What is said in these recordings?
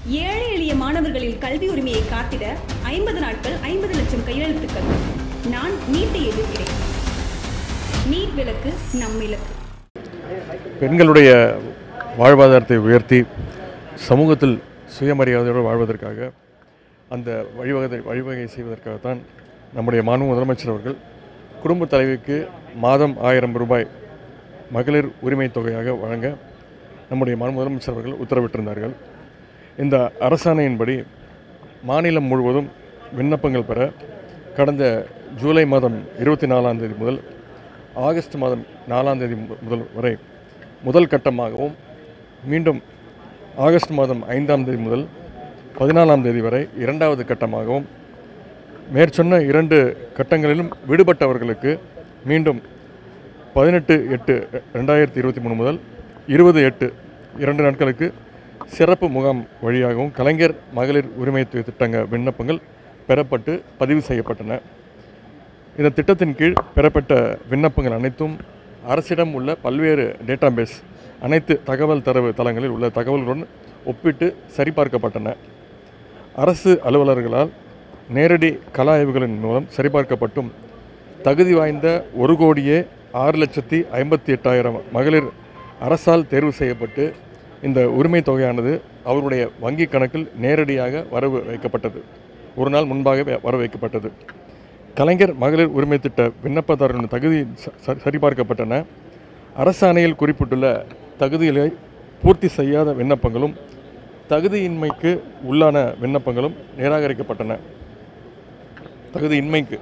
ஏழை எளிய மாணவர்களின் கல்வி உரிமையை காத்திட ஐம்பது நாட்கள் ஐம்பது லட்சம் கையெழுத்துக்கள் நான் நீட்டை எதிர்க்கிறேன் நீட் விலக்கு நம் இலக்கு பெண்களுடைய வாழ்வாதாரத்தை உயர்த்தி சமூகத்தில் சுயமரியாதையோடு வாழ்வதற்காக அந்த வழிவகை வழிவகை செய்வதற்காகத்தான் நம்முடைய மாண்பு முதலமைச்சர் அவர்கள் குடும்ப தலைவிக்கு மாதம் ஆயிரம் ரூபாய் மகளிர் உரிமை தொகையாக வழங்க நம்முடைய மாண்பு முதலமைச்சர் அவர்கள் உத்தரவிட்டிருந்தார்கள் இந்த அரசாணையின்படி மாநிலம் முழுவதும் விண்ணப்பங்கள் பெற கடந்த ஜூலை மாதம் இருபத்தி நாலாம் தேதி முதல் ஆகஸ்ட் மாதம் நாலாம் தேதி மு- முதல் வரை முதல் கட்டமாகவும் மீண்டும் ஆகஸ்ட் மாதம் ஐந்தாம் தேதி முதல் பதினாலாம் தேதி வரை இரண்டாவது கட்டமாகவும் மேற்சொன்ன இரண்டு கட்டங்களிலும் விடுபட்டவர்களுக்கு மீண்டும் பதினெட்டு எட்டு ரெண்டாயிரத்தி இருபத்தி மூணு முதல் இருபது எட்டு இரண்டு நாட்களுக்கு சிறப்பு முகாம் வழியாகவும் கலைஞர் மகளிர் உரிமை தி- திட்டங்க விண்ணப்பங்கள் பெறப்பட்டு பதிவு செய்யப்பட்டன இந்த திட்டத்தின் கீழ் பெறப்பட்ட விண்ணப்பங்கள் அனைத்தும் அரசிடம் உள்ள பல்வேறு டேட்டாபேஸ் அனைத்து தகவல் தரவு தளங்களில் உள்ள தகவல்களுடன் ஒப்பிட்டு சரிபார்க்கப்பட்டன அரசு அலுவலர்களால் நேரடி கள ஆய்வுகளின் மூலம் சரிபார்க்கப்பட்டும் தகுதி வாய்ந்த ஒரு கோடியே ஆறு லட்சத்தி ஐம்பத்தி எட்டாயிரம் மகளிர் அரசால் தேர்வு செய்யப்பட்டு இந்த உரிமை தொகையானது அவருடைய வங்கி கணக்கில் நேரடியாக வரவு வைக்கப்பட்டது ஒரு நாள் முன்பாக வர வைக்கப்பட்டது கலைஞர் மகளிர் உரிமை திட்ட விண்ணப்பதாரர்களின் தகுதி ச- ச- சரிபார்க்கப்பட்டன அரசாணையில் குறிப்பிட்டுள்ள தகுதிகளை பூர்த்தி செய்யாத விண்ணப்பங்களும் தகுதியின்மைக்கு உள்ளான விண்ணப்பங்களும் நிராகரிக்கப்பட்டன தகுதியின்மைக்கு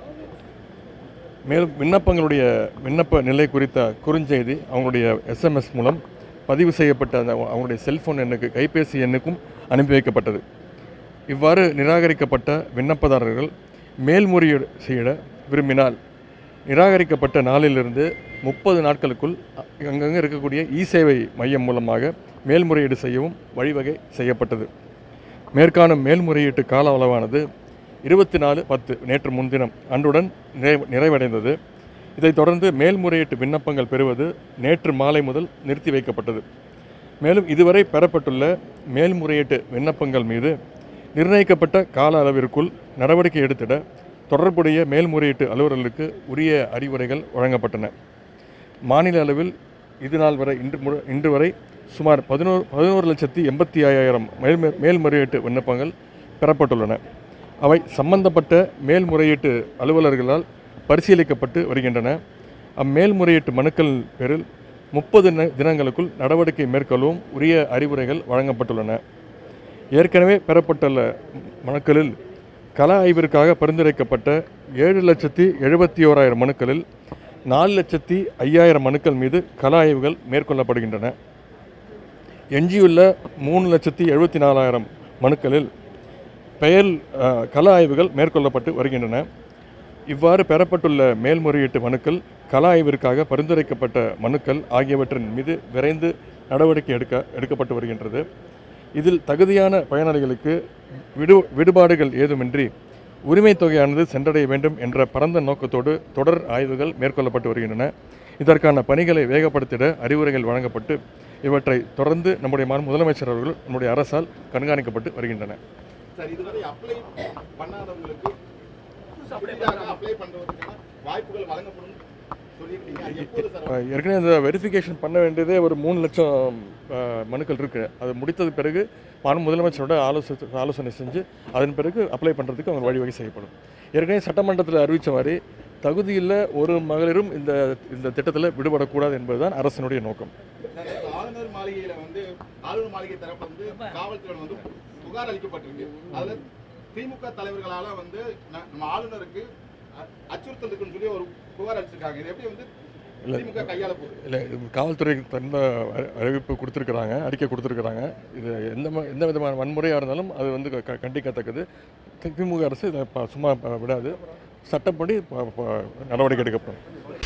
மேலும் விண்ணப்பங்களுடைய விண்ணப்ப நிலை குறித்த குறுஞ்செய்தி அவங்களுடைய எஸ்எம்எஸ் மூலம் பதிவு செய்யப்பட்ட அந்த அவங்களுடைய செல்போன் எண்ணுக்கு கைபேசி எண்ணுக்கும் அனுப்பி வைக்கப்பட்டது இவ்வாறு நிராகரிக்கப்பட்ட விண்ணப்பதாரர்கள் மேல்முறையீடு செய்ய விரும்பினால் நிராகரிக்கப்பட்ட நாளிலிருந்து முப்பது நாட்களுக்குள் அ- அங்கங்கே இருக்கக்கூடிய இ சேவை மையம் மூலமாக மேல்முறையீடு செய்யவும் வழிவகை செய்யப்பட்டது மேற்காணும் மேல்முறையீட்டு கால அளவானது இருபத்தி நாலு பத்து நேற்று முன்தினம் அன்றுடன் நிறைவு நிறைவடைந்தது இதைத் தொடர்ந்து மேல்முறையீட்டு விண்ணப்பங்கள் பெறுவது நேற்று மாலை முதல் நிறுத்தி வைக்கப்பட்டது மேலும் இதுவரை பெறப்பட்டுள்ள மேல்முறையீட்டு விண்ணப்பங்கள் மீது நிர்ணயிக்கப்பட்ட கால அளவிற்குள் நடவடிக்கை எடுத்திட தொடர்புடைய மேல்முறையீட்டு அலுவலர்களுக்கு உரிய அறிவுரைகள் வழங்கப்பட்டன மாநில அளவில் இது நாள் வரை இன்று முறை- இன்று வரை சுமார் பதினோரு பதினோரு லட்சத்தி எண்பத்தி ஐயாயிரம் மேல் மேல்முறையீட்டு விண்ணப்பங்கள் பெறப்பட்டுள்ளன அவை சம்பந்தப்பட்ட மேல்முறையீட்டு அலுவலர்களால் பரிசீலிக்கப்பட்டு வருகின்றன அம்மேல்முறையீட்டு மனுக்கள் பேரில் முப்பது தினங்களுக்குள் நடவடிக்கை மேற்கொள்ளவும் உரிய அறிவுரைகள் வழங்கப்பட்டுள்ளன ஏற்கனவே பெறப்பட்டுள்ள மனுக்களில் கள ஆய்விற்காக பரிந்துரைக்கப்பட்ட ஏழு லட்சத்தி எழுபத்தி ஓராயிரம் மனுக்களில் நாலு லட்சத்தி ஐயாயிரம் மனுக்கள் மீது கள ஆய்வுகள் மேற்கொள்ளப்படுகின்றன எஞ்சியுள்ள மூணு லட்சத்தி எழுபத்தி நாலாயிரம் மனுக்களில் பெயர் அஹ், கள ஆய்வுகள் மேற்கொள்ளப்பட்டு வருகின்றன இவ்வாறு பெறப்பட்டுள்ள மேல்முறையீட்டு மனுக்கள் கள ஆய்விற்காக பரிந்துரைக்கப்பட்ட மனுக்கள் ஆகியவற்றின் மீது விரைந்து நடவடிக்கை எடுக்க எடுக்கப்பட்டு வருகின்றது இதில் தகுதியான பயனாளிகளுக்கு விடு விடுபாடுகள் ஏதுமின்றி உரிமைத் தொகையானது சென்றடைய வேண்டும் என்ற பரந்த நோக்கத்தோடு தொடர் ஆய்வுகள் மேற்கொள்ளப்பட்டு வருகின்றன இதற்கான பணிகளை வேகப்படுத்திட அறிவுரைகள் வழங்கப்பட்டு இவற்றை தொடர்ந்து நம்முடைய மாண்பு முதலமைச்சர் அவர்கள் நம்முடைய அரசால் கண்காணிக்கப்பட்டு வருகின்றன சார் இதுவரை அப்ளை பண்ணாதவங்களுக்கு புதிதாக அப்ளை பண்றதுக்கான வாய்ப்புகள் வழங்கப்படும் சொல்லியிருக்கீங்க அது எப்போது சார் அஹ் ஏற்கனவே இந்த வெரிஃபிகேஷன் பண்ண வேண்டியதே ஒரு மூணு லட்சம் அஹ், மனுக்கள் இருக்குது அது முடித்தது பிறகு மாநில முதலமைச்சரோட ஆலோசனை ஆலோசனை செஞ்சு அதன் பிறகு அப்ளை பண்ணுறதுக்கு அவங்க வழிவகை செய்யப்படும் ஏற்கனவே சட்டமன்றத்தில் அறிவித்த மாதிரி தகுதியுள்ள ஒரு மகளிரும் இந்த இந்த திட்டத்தில் விடுபடக்கூடாது என்பதுதான் அரசினுடைய நோக்கம் சார், இப்ப ஆளுநர் மாளிகையில வந்து ஆளுநர் மாளிகை தரப்பு வந்து காவல்துறை வந்து புகார் அளிக்கப்பட்டிருக்கு அதுல திமுக தலைவர்களால வந்து ந- நம்ம ஆளுநருக்கு அ- அச்சுறுத்தல் இருக்குன்னு சொல்லி ஒரு புகார் அளிச்சிருக்காங்க இது எப்படி வந்து இல்ல. திமுக கையாள போகுது இல்லை காவல்துறை தந்த அறி- அறிவிப்பு கொடுத்துருக்குறாங்க அறிக்கை கொடுத்துருக்குறாங்க இது எந்த ம- எந்த விதமான வன்முறையாக இருந்தாலும் அது வந்து க- கண்டிக்கத்தக்கது தி- திமுக அரசு இதை ப- சும்மா ப- விடாது சட்டப்படி ப- ப- நடவடிக்கை எடுக்கப்படும்